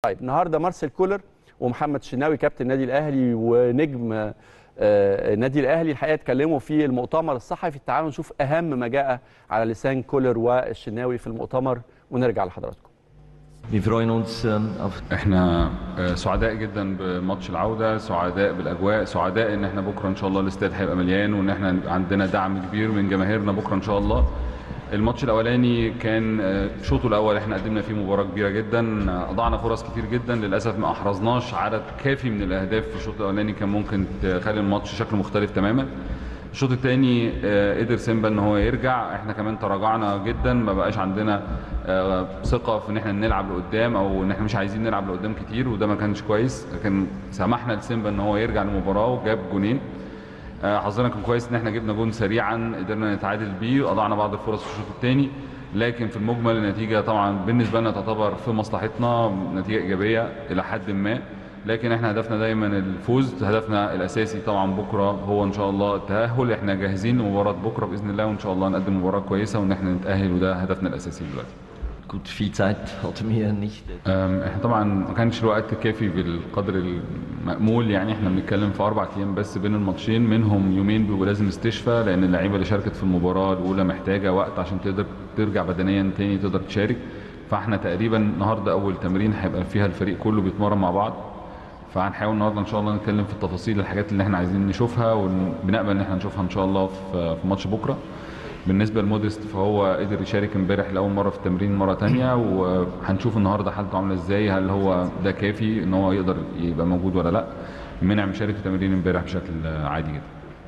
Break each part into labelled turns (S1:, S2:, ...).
S1: طيب النهارده مارسيل كولر ومحمد شناوي كابتن النادي الاهلي ونجم آه، النادي الاهلي الحقيقه اتكلموا في المؤتمر الصحفي تعالوا نشوف اهم ما جاء على لسان كولر والشناوي في المؤتمر ونرجع لحضراتكم
S2: Wir freuen uns ähm, auf
S3: احنا آه، سعداء جدا بماتش العوده سعداء بالاجواء سعداء ان احنا بكره ان شاء الله الاستاد هيبقى مليان وان احنا عندنا دعم كبير من جماهيرنا بكره ان شاء الله الماتش الاولاني كان آه، شوطه الاول احنا قدمنا فيه مباراه كبيره جدا آه، اضعنا فرص كتير جدا للاسف ما احرزناش عدد كافي من الاهداف في الشوط الاولاني كان ممكن تخلي الماتش شكله مختلف تماما الشوط الثاني قدر سيمبا ان هو يرجع احنا كمان تراجعنا جدا ما بقاش عندنا آه، ثقه في ان احنا نلعب لقدام او ان احنا مش عايزين نلعب لقدام كتير وده ما كانش كويس لكن سمحنا لسيمبا ان هو يرجع للمباراه وجاب جونين آه، حظنا كان كويس ان احنا جبنا جون سريعا قدرنا نتعادل بيه وأضعنا بعض الفرص في الشوط الثاني لكن في المجمل النتيجه طبعا بالنسبه لنا تعتبر في مصلحتنا نتيجه ايجابيه الى حد ما لكن احنا هدفنا دايما الفوز هدفنا الاساسي طبعا بكره هو ان شاء الله التاهل احنا جاهزين لمباراه بكره باذن الله وان شاء الله نقدم مباراه كويسه وان احنا نتاهل وده هدفنا الاساسي دلوقتي
S2: gut viel Zeit hatten wir nicht.
S3: أم، احنا طبعا ما كانش الوقت كافي بالقدر المأمول يعني احنا بنتكلم في اربع ايام بس بين الماتشين منهم يومين بيبقوا لازم استشفاء لان اللعيبه اللي شاركت في المباراه الاولى محتاجه وقت عشان تقدر ترجع بدنيا تاني تقدر تشارك فاحنا تقريبا النهارده اول تمرين هيبقى فيها الفريق كله بيتمرن مع بعض فهنحاول النهارده ان شاء الله نتكلم في التفاصيل الحاجات اللي احنا عايزين نشوفها وبنقبل ان احنا نشوفها ان شاء الله في في ماتش بكره بالنسبه لموديست فهو قدر يشارك امبارح لاول مره في التمرين مره تانية وهنشوف النهارده حالته عامله ازاي هل هو ده كافي ان هو يقدر يبقى موجود ولا لا منع مشارك في التمرين امبارح بشكل عادي جدا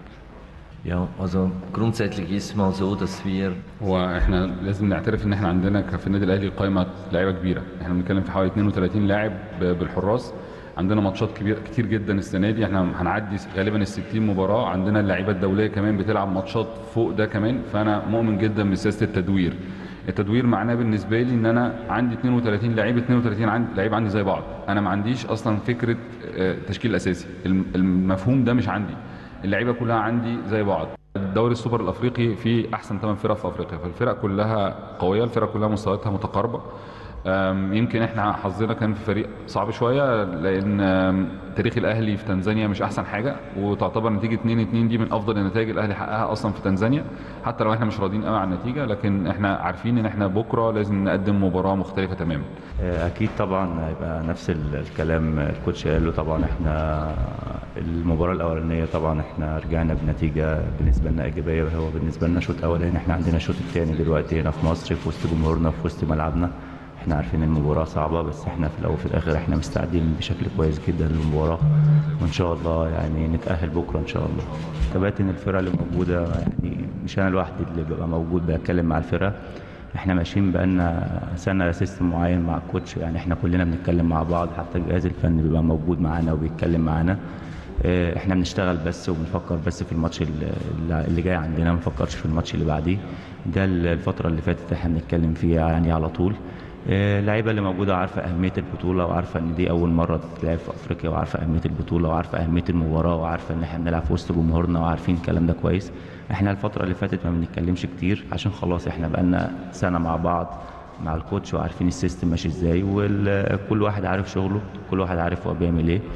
S2: Ja, also grundsätzlich ist es mal so, dass wir
S3: هو احنا لازم نعترف ان احنا عندنا ك- في النادي الاهلي قائمه لعيبه كبيره احنا بنتكلم في حوالي 32 لاعب ب- بالحراس عندنا ماتشات كبيره كتير جدا السنه دي احنا هنعدي غالبا ال 60 مباراه عندنا اللعيبه الدوليه كمان بتلعب ماتشات فوق ده كمان فانا مؤمن جدا بسياسه التدوير التدوير معناه بالنسبه لي ان انا عندي 32 لعيب 32 عندي لعيب عندي زي بعض انا ما عنديش اصلا فكره آه، تشكيل اساسي الم- المفهوم ده مش عندي اللعيبه كلها عندي زي بعض الدوري السوبر الافريقي فيه احسن ثمان فرق في افريقيا فالفرق كلها قويه الفرق كلها مستوياتها متقاربه أم، يمكن احنا حظنا كان في فريق صعب شويه لان أم، تاريخ الاهلي في تنزانيا مش احسن حاجه وتعتبر نتيجه 2 2 دي من افضل النتائج الاهلي حققها اصلا في تنزانيا حتى لو احنا مش راضيين قوي عن النتيجه لكن احنا عارفين ان احنا بكره لازم نقدم مباراه مختلفه تماما
S4: اكيد طبعا هيبقى نفس ال- الكلام الكوتش قاله طبعا احنا المباراه الاولانيه طبعا احنا رجعنا بنتيجه بالنسبه لنا ايجابيه وهو بالنسبه لنا شوط اولاني احنا عندنا الشوط الثاني دلوقتي هنا في مصر في وسط جمهورنا في وسط ملعبنا احنا عارفين المباراه صعبه بس احنا في الاول وفي الاخر احنا مستعدين بشكل كويس جدا للمباراه وان شاء الله يعني نتاهل بكره ان شاء الله كباتن الفرقه اللي موجوده يعني مش انا لوحدي اللي ببقى موجود بتكلم مع الفرقه احنا ماشيين بقالنا سنه على سيستم معين مع الكوتش يعني احنا كلنا بنتكلم مع بعض حتى الجهاز الفني بيبقى موجود معانا وبيتكلم معانا اه، احنا بنشتغل بس وبنفكر بس في الماتش اللي اللي جاي عندنا ما بنفكرش في الماتش اللي بعديه ده الفتره اللي فاتت احنا بنتكلم فيها يعني على طول اه، اللعيبه اللي موجوده عارفه اهميه البطوله وعارفه ان دي اول مره تتلعب في افريقيا وعارفه اهميه البطوله وعارفه اهميه المباراه وعارفه ان احنا بنلعب في وسط جمهورنا وعارفين الكلام ده كويس احنا الفتره اللي فاتت ما بنتكلمش كتير عشان خلاص احنا بقالنا سنه مع بعض مع الكوتش وعارفين السيستم ماشي ازاي وكل واحد عارف شغله كل واحد عارف هو بيعمل ايه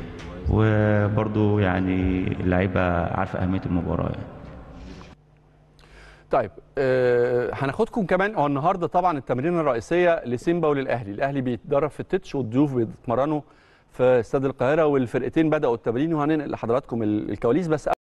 S4: وبرضه يعني اللعيبه عارفه اهميه المباراه يعني.
S1: طيب آه هناخدكم كمان هو النهارده طبعا التمرين الرئيسيه لسيمبا وللاهلي الاهلي بيتدرب في التتش والضيوف بيتمرنوا في استاد القاهره والفرقتين بداوا التمرين وهننقل لحضراتكم ال- الكواليس بس